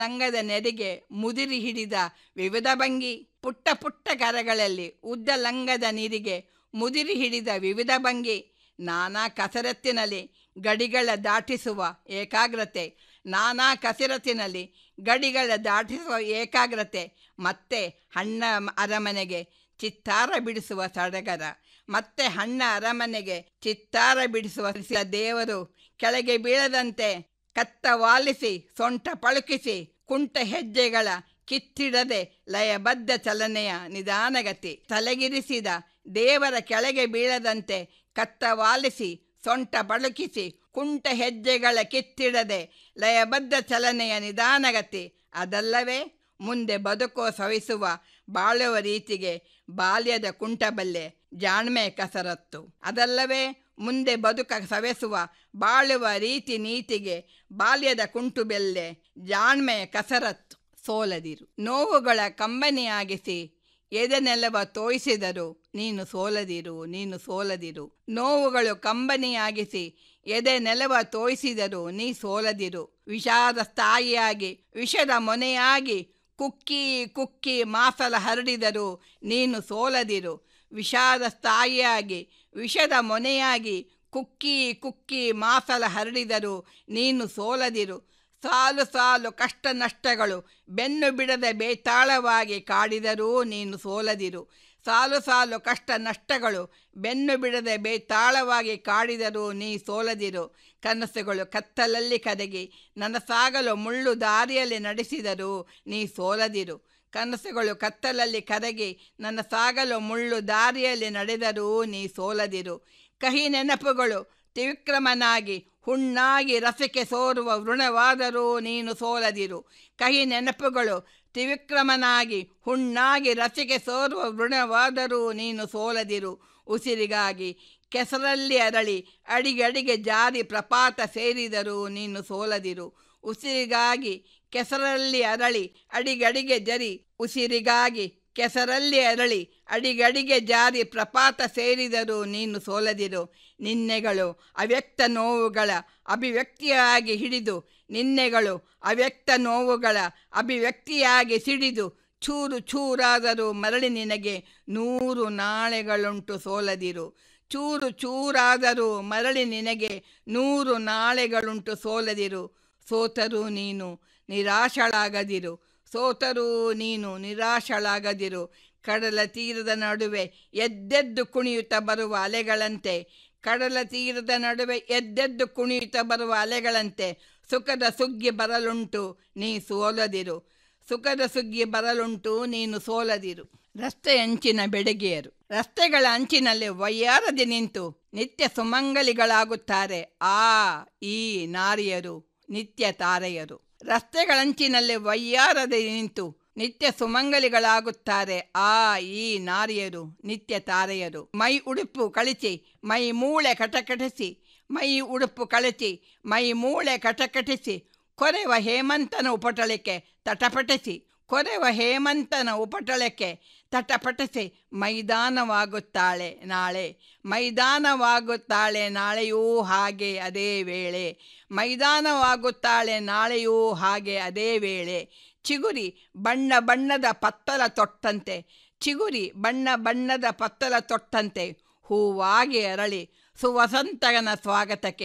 ಸಂಘದ ನೆರಿಗೆ ಮುದಿರಿ ಹಿಡಿದ ವಿವಿಧ ಭಂಗಿ ಪುಟ್ಟ ಪುಟ್ಟ ಕರಗಳಲ್ಲಿ ಉದ್ದ ಲಂಗದ ನೀರಿಗೆ ಮುದಿರಿ ಹಿಡಿದ ವಿವಿಧ ಭಂಗಿ ನಾನಾ ಕಸರತ್ತಿನಲ್ಲಿ ಗಡಿಗಳ ದಾಟಿಸುವ ಏಕಾಗ್ರತೆ ನಾನಾ ಕಸರತ್ತಿನಲ್ಲಿ ಗಡಿಗಳ ದಾಟಿಸುವ ಏಕಾಗ್ರತೆ ಮತ್ತೆ ಹಣ್ಣ ಅರಮನೆಗೆ ಚಿತ್ತಾರ ಬಿಡಿಸುವ ಸಡಗರ ಮತ್ತೆ ಹಣ್ಣ ಅರಮನೆಗೆ ಚಿತ್ತಾರ ಬಿಡಿಸುವ ದೇವರು ಕೆಳಗೆ ಬೀಳದಂತೆ ಕತ್ತವಾಲಿಸಿ ಸೊಂಟ ಪಳುಕಿಸಿ ಕುಂಟ ಹೆಜ್ಜೆಗಳ ಕಿತ್ತಿಡದೆ ಲಯಬದ್ಧ ಚಲನೆಯ ನಿಧಾನಗತಿ ತಲೆಗಿರಿಸಿದ ದೇವರ ಕೆಳಗೆ ಬೀಳದಂತೆ ಕತ್ತವಾಲಿಸಿ ಸೊಂಟ ಪಳುಕಿಸಿ ಕುಂಟ ಹೆಜ್ಜೆಗಳ ಕಿತ್ತಿಡದೆ ಲಯಬದ್ಧ ಚಲನೆಯ ನಿಧಾನಗತಿ ಅದಲ್ಲವೇ ಮುಂದೆ ಬದುಕೋ ಸವಿಸುವ ಬಾಳುವ ರೀತಿಗೆ ಬಾಲ್ಯದ ಕುಂಟಬಲ್ಲೆ ಜಾಣ್ಮೆ ಕಸರತ್ತು ಅದಲ್ಲವೇ ಮುಂದೆ ಬದುಕ ಸವೆಸುವ ಬಾಳುವ ರೀತಿ ನೀತಿಗೆ ಬಾಲ್ಯದ ಕುಂಟು ಬೆಲ್ಲೆ ಜಾಣ್ಮೆ ಕಸರತ್ತು ಸೋಲದಿರು ನೋವುಗಳ ಕಂಬನಿಯಾಗಿಸಿ ಎದೆನೆಲವ ತೋಯಿಸಿದರು ನೀನು ಸೋಲದಿರು ನೀನು ಸೋಲದಿರು ನೋವುಗಳು ಕಂಬನಿಯಾಗಿಸಿ ಎದೆ ನೆಲವ ತೋಯಿಸಿದರು ನೀ ಸೋಲದಿರು ವಿಷಾದ ಸ್ಥಾಯಿಯಾಗಿ ವಿಷದ ಮೊನೆಯಾಗಿ ಕುಕ್ಕಿ ಕುಕ್ಕಿ ಮಾಸಲ ಹರಡಿದರು ನೀನು ಸೋಲದಿರು ವಿಷಾದ ಸ್ಥಾಯಿಯಾಗಿ ವಿಷದ ಮೊನೆಯಾಗಿ ಕುಕ್ಕಿ ಕುಕ್ಕಿ ಮಾಸಲ ಹರಡಿದರು ನೀನು ಸೋಲದಿರು ಸಾಲು ಸಾಲು ಕಷ್ಟ ನಷ್ಟಗಳು ಬೆನ್ನು ಬಿಡದೆ ಬೇತಾಳವಾಗಿ ಕಾಡಿದರೂ ನೀನು ಸೋಲದಿರು ಸಾಲು ಸಾಲು ಕಷ್ಟ ನಷ್ಟಗಳು ಬೆನ್ನು ಬಿಡದೆ ಬೇತಾಳವಾಗಿ ಕಾಡಿದರೂ ನೀ ಸೋಲದಿರು ಕನಸುಗಳು ಕತ್ತಲಲ್ಲಿ ಕದಗಿ ನನಸಾಗಲು ಮುಳ್ಳು ದಾರಿಯಲ್ಲಿ ನಡೆಸಿದರು ನೀ ಸೋಲದಿರು ಕನಸುಗಳು ಕತ್ತಲಲ್ಲಿ ಕರಗಿ ನನ್ನ ಸಾಗಲು ಮುಳ್ಳು ದಾರಿಯಲ್ಲಿ ನಡೆದರೂ ನೀ ಸೋಲದಿರು ಕಹಿ ನೆನಪುಗಳು ತ್ರಿವಿಕ್ರಮನಾಗಿ ಹುಣ್ಣಾಗಿ ರಸಕ್ಕೆ ಸೋರುವ ವೃಣವಾದರೂ ನೀನು ಸೋಲದಿರು ಕಹಿ ನೆನಪುಗಳು ತ್ರಿವಿಕ್ರಮನಾಗಿ ಹುಣ್ಣಾಗಿ ರಸಿಗೆ ಸೋರುವ ವೃಣವಾದರೂ ನೀನು ಸೋಲದಿರು ಉಸಿರಿಗಾಗಿ ಕೆಸರಲ್ಲಿ ಅರಳಿ ಅಡಿಗಡಿಗೆ ಜಾರಿ ಪ್ರಪಾತ ಸೇರಿದರೂ ನೀನು ಸೋಲದಿರು ಉಸಿರಿಗಾಗಿ ಕೆಸರಲ್ಲಿ ಅರಳಿ ಅಡಿಗಡಿಗೆ ಜರಿ ಉಸಿರಿಗಾಗಿ ಕೆಸರಲ್ಲಿ ಅರಳಿ ಅಡಿಗಡಿಗೆ ಜಾರಿ ಪ್ರಪಾತ ಸೇರಿದರೂ ನೀನು ಸೋಲದಿರು ನಿನ್ನೆಗಳು ಅವ್ಯಕ್ತ ನೋವುಗಳ ಅಭಿವ್ಯಕ್ತಿಯಾಗಿ ಹಿಡಿದು ನಿನ್ನೆಗಳು ಅವ್ಯಕ್ತ ನೋವುಗಳ ಅಭಿವ್ಯಕ್ತಿಯಾಗಿ ಸಿಡಿದು ಚೂರು ಚೂರಾದರೂ ಮರಳಿ ನಿನಗೆ ನೂರು ನಾಳೆಗಳುಂಟು ಸೋಲದಿರು ಚೂರು ಚೂರಾದರೂ ಮರಳಿ ನಿನಗೆ ನೂರು ನಾಳೆಗಳುಂಟು ಸೋಲದಿರು ಸೋತರೂ ನೀನು ನಿರಾಶಳಾಗದಿರು ಸೋತರೂ ನೀನು ನಿರಾಶಳಾಗದಿರು ಕಡಲ ತೀರದ ನಡುವೆ ಎದ್ದೆದ್ದು ಕುಣಿಯುತ್ತಾ ಬರುವ ಅಲೆಗಳಂತೆ ಕಡಲ ತೀರದ ನಡುವೆ ಎದ್ದೆದ್ದು ಕುಣಿಯುತ್ತಾ ಬರುವ ಅಲೆಗಳಂತೆ ಸುಖದ ಸುಗ್ಗಿ ಬರಲುಂಟು ನೀ ಸೋಲದಿರು ಸುಖದ ಸುಗ್ಗಿ ಬರಲುಂಟು ನೀನು ಸೋಲದಿರು ರಸ್ತೆ ಅಂಚಿನ ಬೆಡಗಿಯರು ರಸ್ತೆಗಳ ಅಂಚಿನಲ್ಲಿ ವಯ್ಯಾರದೆ ನಿಂತು ನಿತ್ಯ ಸುಮಂಗಲಿಗಳಾಗುತ್ತಾರೆ ಆ ಈ ನಾರಿಯರು ನಿತ್ಯ ತಾರೆಯರು ರಸ್ತೆಗಳಂಚಿನಲ್ಲಿ ವಯ್ಯಾರದೆ ನಿಂತು ನಿತ್ಯ ಸುಮಂಗಲಿಗಳಾಗುತ್ತಾರೆ ಆ ಈ ನಾರಿಯರು ನಿತ್ಯ ತಾರೆಯರು ಮೈ ಉಡುಪು ಕಳಿಸಿ ಮೈ ಮೂಳೆ ಕಟಕಟಿಸಿ ಮೈ ಉಡುಪು ಕಳಚಿ ಮೈ ಮೂಳೆ ಕಟಕಟಿಸಿ ಕೊರೆವ ಹೇಮಂತನ ಉಪಟಳಕ್ಕೆ ತಟಪಟಿಸಿ ಕೊರೆವ ಹೇಮಂತನ ಉಪಟಳಕ್ಕೆ ತಟಪಟಿಸಿ ಮೈದಾನವಾಗುತ್ತಾಳೆ ನಾಳೆ ಮೈದಾನವಾಗುತ್ತಾಳೆ ನಾಳೆಯೂ ಹಾಗೆ ಅದೇ ವೇಳೆ ಮೈದಾನವಾಗುತ್ತಾಳೆ ನಾಳೆಯೂ ಹಾಗೆ ಅದೇ ವೇಳೆ ಚಿಗುರಿ ಬಣ್ಣ ಬಣ್ಣದ ಪತ್ತಲ ತೊಟ್ಟಂತೆ ಚಿಗುರಿ ಬಣ್ಣ ಬಣ್ಣದ ಪತ್ತಲ ತೊಟ್ಟಂತೆ ಹೂವಾಗಿ ಅರಳಿ ಸುವಸಂತನ ಸ್ವಾಗತಕ್ಕೆ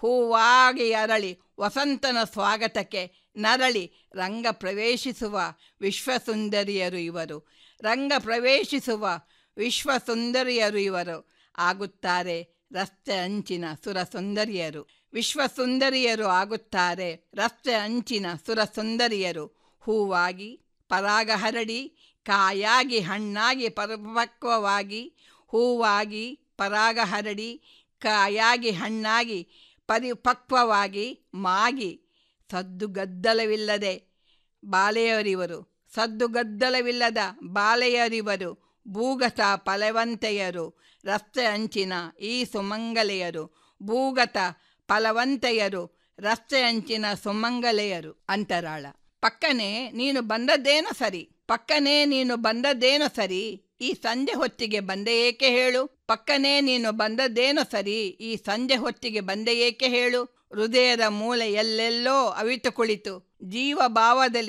ಹೂವಾಗಿ ಅರಳಿ ವಸಂತನ ಸ್ವಾಗತಕ್ಕೆ ನರಳಿ ರಂಗ ಪ್ರವೇಶಿಸುವ ವಿಶ್ವಸುಂದರಿಯರು ಇವರು ರಂಗ ಪ್ರವೇಶಿಸುವ ವಿಶ್ವಸುಂದರಿಯರು ಇವರು ಆಗುತ್ತಾರೆ ರಸ್ತೆ ಅಂಚಿನ ಸುರಸುಂದರಿಯರು ವಿಶ್ವಸುಂದರಿಯರು ಆಗುತ್ತಾರೆ ರಸ್ತೆ ಅಂಚಿನ ಸುರಸುಂದರಿಯರು ಹೂವಾಗಿ ಪರಾಗ ಹರಡಿ ಕಾಯಾಗಿ ಹಣ್ಣಾಗಿ ಪರಿಪಕ್ವವಾಗಿ ಹೂವಾಗಿ ಪರಾಗ ಹರಡಿ ಕಾಯಾಗಿ ಹಣ್ಣಾಗಿ ಪರಿಪಕ್ವವಾಗಿ ಮಾಗಿ ಸದ್ದು ಗದ್ದಲವಿಲ್ಲದೆ ಬಾಲೆಯರಿವರು ಸದ್ದು ಗದ್ದಲವಿಲ್ಲದ ಬಾಲೆಯರಿವರು ಭೂಗತ ಫಲವಂತೆಯರು ರಸ್ತೆ ಅಂಚಿನ ಈ ಸುಮಂಗಲೆಯರು ಭೂಗತ ಫಲವಂತೆಯರು ರಸ್ತೆ ಅಂಚಿನ ಸುಮಂಗಲೆಯರು ಅಂತರಾಳ ಪಕ್ಕನೆ ನೀನು ಬಂದದ್ದೇನೋ ಸರಿ ಪಕ್ಕನೆ ನೀನು ಬಂದದ್ದೇನೋ ಸರಿ ಈ ಸಂಜೆ ಹೊತ್ತಿಗೆ ಬಂದೆ ಏಕೆ ಹೇಳು ಪಕ್ಕನೆ ನೀನು ಬಂದದ್ದೇನೋ ಸರಿ ಈ ಸಂಜೆ ಹೊತ್ತಿಗೆ ಬಂದೆ ಏಕೆ ಹೇಳು ಹೃದಯದ ಮೂಲೆ ಎಲ್ಲೆಲ್ಲೋ ಅವಿತು ಕುಳಿತು ಜೀವ ಭಾವದಲ್ಲಿ